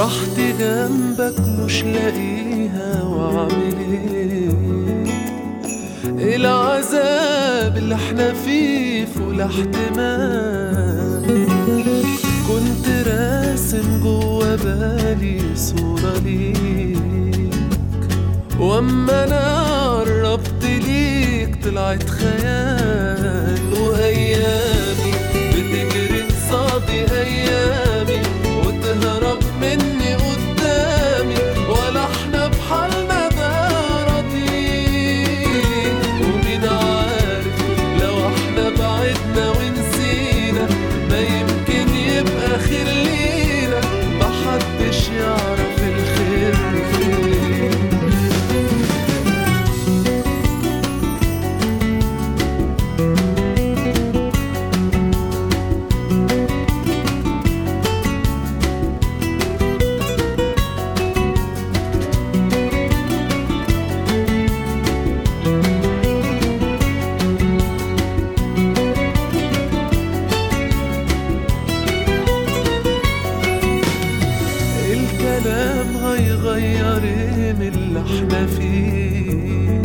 راحتي جنبك مش لاقيها واعمل ايه العذاب اللي احنا فيه فوق الاحتمال كنت راسم جوا بالي صورة ليك واما انا قربت ليك طلعت خيال وايامي بتجري قصادي ايامي وتهرب مني قدامي ولا احنا بحالنا ده راضيين ومين عارف لو احنا بعدنا ونسينا ما يمكن يبقى خير لينا محدش يعرف الخير فين الكلام هيغير ايه من اللي احنا فيه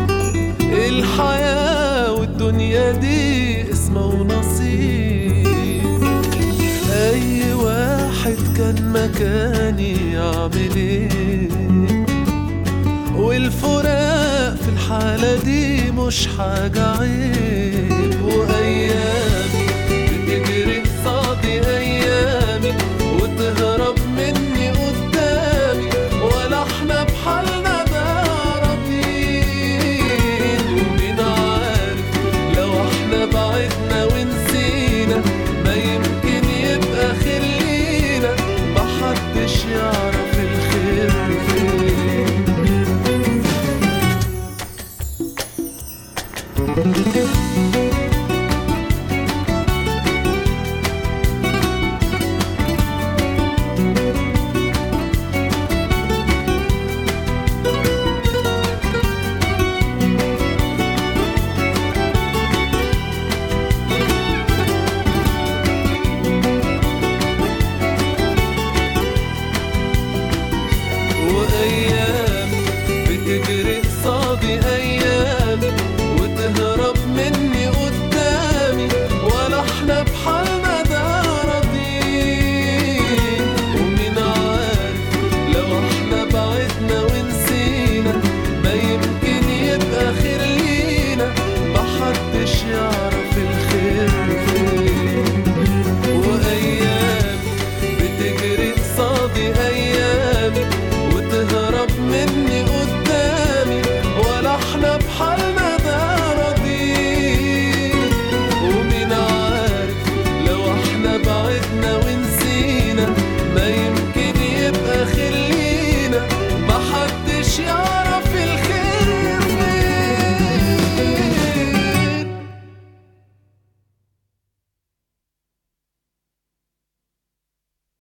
الحياة والدنيا دي اسمه ونصيب اي واحد كان مكاني يعمل ايه والفراق في الحالة دي مش حاجة عيب